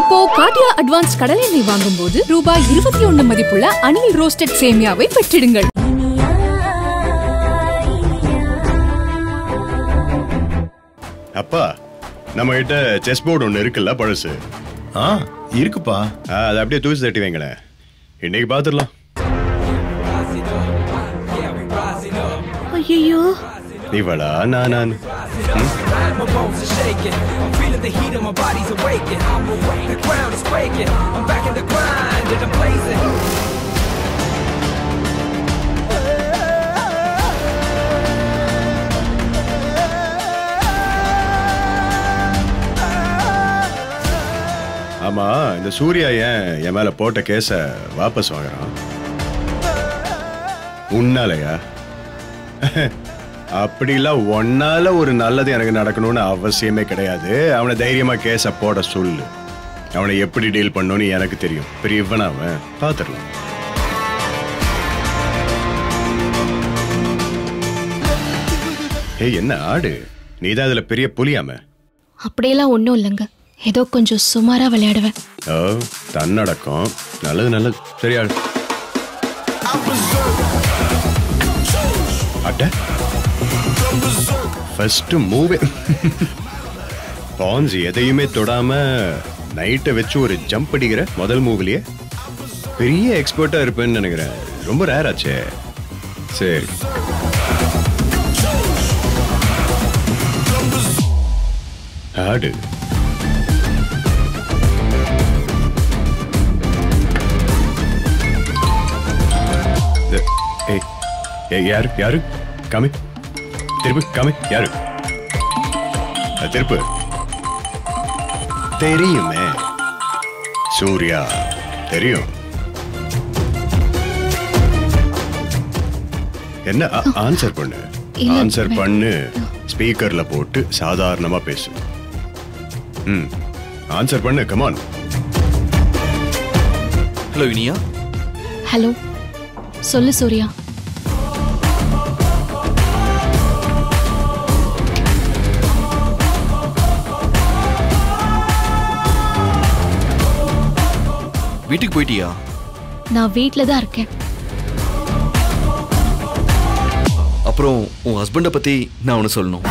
இப்போ காட்டியா அட்வான்ஸ் கடலை எண்ணெய் வாங்கும்போது ரூபாய் இருபத்தி ஒண்ணு மதிப்புள்ள அணில் ரோஸ்டட் சேமியாவை பெற்றிடுங்கள் அப்பா நம்ம கிட்ட செஸ் போர்டு ஒன்று இருக்குல்ல பழசு ஆ இருக்குப்பா ஆ, அதை அப்படியே தூசி தட்டி வைங்களேன் இன்னைக்கு பார்த்துடலாம் ஐயோ இவளா நான் நான் My bones are shaking. I'm feeling the heat of my body's awakened. The ground is quaking. I'm back in the grind and I'm blazing. ஆமா இந்த சூர்யா ஏன் என் மேல போட்ட கேஸ வாபஸ் வாங்குறான் உன்னாலயா அப்படிலாம் ஒன்னால ஒரு நல்லது எனக்கு நடக்கணும்னு அவசியமே கிடையாது அவனை தைரியமா கேஸ போட சொல்லு அவனை எப்படி டீல் பண்ணணும்னு எனக்கு தெரியும் பெரிய இவன் அவன் பாத்துடலாம் ஏய் என்ன ஆடு நீதான் அதுல பெரிய புலியாம அப்படியெல்லாம் ஒன்றும் இல்லைங்க ஏதோ கொஞ்சம் சுமாராக விளையாடுவேன் ஓ தன்னடக்கம் நல்லது நல்லது சரி ஆடு அட்ட ஃபர்ஸ்ட் மூவே பான்ஸ் எதையுமே தொடாம நைட்டை வச்சு ஒரு ஜம்ப் அடிக்கிற முதல் மூவிலேயே பெரிய எக்ஸ்பர்ட்டா இருப்பேன்னு நினைக்கிறேன் ரொம்ப ரேர் ஆச்சே சரி ஆடு இது- ஏய் ஏய் யாரு யாரு காமி திருப்பு காமி யாரு அஹ், திருப்பு தெரியுமே சூர்யா தெரியும் என்ன ஆன்சர் பண்ணு இல்ல, ஆன்சர் வே- பண்ணு ஸ்பீக்கர்ல போட்டு சாதாரணமா பேசு ம் ஆன்சர் பண்ணு கமான் ஹலோ இனியா ஹலோ சொல்லு சூர்யா வீட்டுக்கு போயிட்டியா நான் வீட்டில் தான் இருக்கேன் அப்புறம் உன் ஹஸ்பண்டை பத்தி நான் ஒன்று சொல்லணும்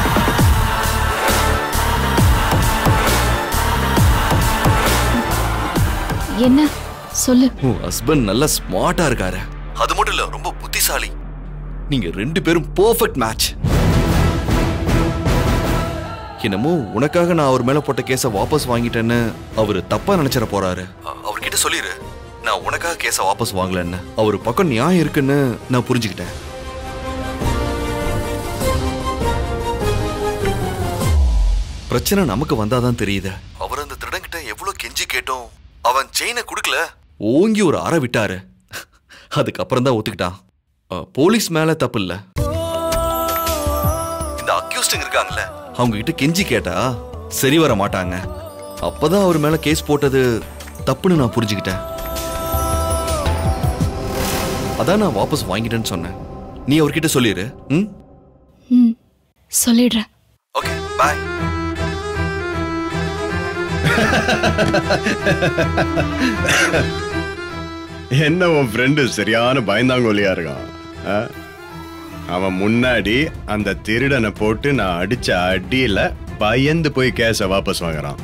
என்ன சொல்லு உன் ஹஸ்பண்ட் நல்ல ஸ்மார்ட்டா இருக்காரு அது மட்டும் இல்ல ரொம்ப புத்திசாலி நீங்க ரெண்டு பேரும் பெர்ஃபெக்ட் மேட்ச் என்னமோ உனக்காக நான் அவர் மேல போட்ட கேஸை வாபஸ் வாங்கிட்டேன்னு அவரு தப்பா நினைச்சிட போறாரு அ- அவர்கிட்ட சொல்லிரு நான் உனக்காக கேஸை வாபஸ் வாங்கலன்னு அவர் பக்கம் நியாயம் இருக்குன்னு நான் புரிஞ்சுக்கிட்டேன் பிரச்சனை நமக்கு வந்தாதான் தெரியுது அவர் அந்த திருடங்கிட்ட எவ்வளவு கெஞ்சி கேட்டோம் அவன் செயினை கொடுக்கல ஓங்கி ஒரு அறை விட்டாரு அதுக்கப்புறம் தான் ஒத்துக்கிட்டான் அஹ், போலீஸ் மேல தப்பு இல்ல இந்த அக்யூஸ்டுங்க இருக்காங்கல்ல அவங்க கிட்ட கெஞ்சி கேட்டா சரி வர மாட்டாங்க அப்பதான் அவர் மேல கேஸ் போட்டது தப்புன்னு நான் புரிஞ்சுக்கிட்டேன் அதான் நான் வாபஸ் வாங்கிட்டேன்னு சொன்னேன் நீ அவர்கிட்ட சொல்லிடு ம் ம் சொல்லிடுறேன் ஓகே பாய் என்ன உன் ஃப்ரெண்டு சரியான பயந்தாங்கோலியா இருக்கான் ஆ? அவன் முன்னாடி அந்த திருடனை போட்டு நான் அடிச்ச அடியில பயந்து போய் கேஸ வாபஸ் வாங்குறான்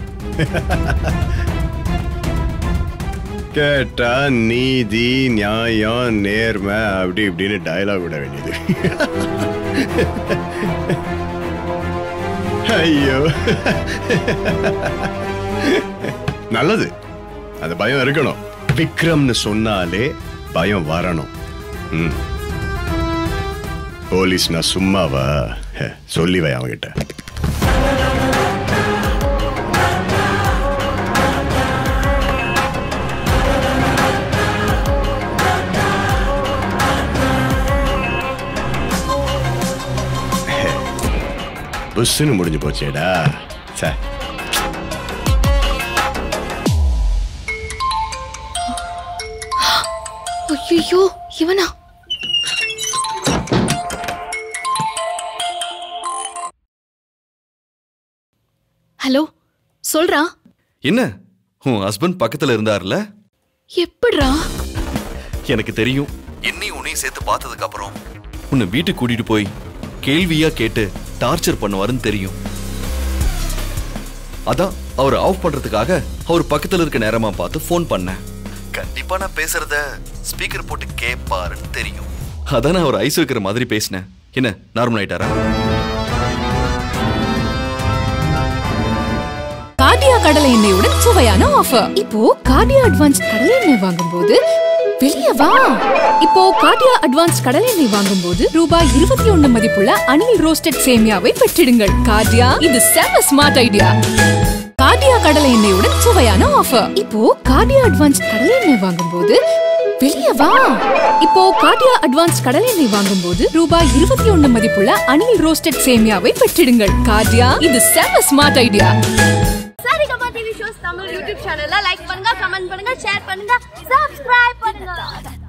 கேட்டா நீதி நியாயம் நேர்மை அப்படி இப்படின்னு டயலாக் விட வேண்டியது ஐயோ நல்லது அந்த பயம் இருக்கணும் விக்ரம்னு சொன்னாலே பயம் வரணும் ம். போலீஸ்னா சும்மாவா ஹே, சொல்லி வை அவன்கிட்ட ஹே, புஸ்ஸுன்னு முடிஞ்சு போச்சேடா சே ஐயோ இவனா ஹலோ சொல்றா என்ன உன் ஹஸ்பண்ட் பக்கத்துல இருந்தார்ல எப்படிரா எனக்கு தெரியும் என்னையும் உன்னையும் சேர்த்து பார்த்ததுக்கு அப்புறம் உன்னை வீட்டுக்கு கூட்டிட்டு போய் கேள்வியா கேட்டு டார்ச்சர் பண்ணுவாருன்னு தெரியும் அதான் அவர் ஆஃப் பண்றதுக்காக அவர் பக்கத்துல இருக்க நேரமா பார்த்து ஃபோன் பண்ணேன் கண்டிப்பா நான் பேசுறத ஸ்பீக்கர் போட்டு கேட்பாருன்னு தெரியும் அதான் நான் அவர் ஐஸ் வைக்கிற மாதிரி பேசினேன் என்ன நார்மல் ஆயிட்டாரா கார்டியா கடலை எண்ணெயுடன் சுவையான ஆஃபர் இப்போ கார்டியா அட்வான்ஸ் கடலை எண்ணெய் வாங்கும்போது வெளியே வா இப்போ கார்டியா அட்வான்ஸ் கடலை எண்ணெய் வாங்கும்போது ரூபாய் இருபத்தி ஒண்ணு மதிப்புள்ள அணில் ரோஸ்டட் சேமியாவை பெற்றிடுங்கள் கார்டியா இது செம ஸ்மார்ட் ஐடியா கார்டியா கடலை எண்ணெயுடன் சுவையான ஆஃபர் இப்போ கார்டியா அட்வான்ஸ் கடலை எண்ணெய் வாங்கும்போது வெளியே வா இப்போ கார்டியா அட்வான்ஸ் கடலை எண்ணெய் வாங்கும்போது ரூபாய் இருபத்தி ஒண்ணு மதிப்புள்ள அணில் ரோஸ்டட் சேமியாவை பெற்றிடுங்கள் கார்டியா இது செம smart idea Saregama TV shows Tamil YouTube சேனல்ல லைக் பண்ணுங்க கமெண்ட் பண்ணுங்க ஷேர் பண்ணுங்க சப்ஸ்கிரைப் பண்ணுங்க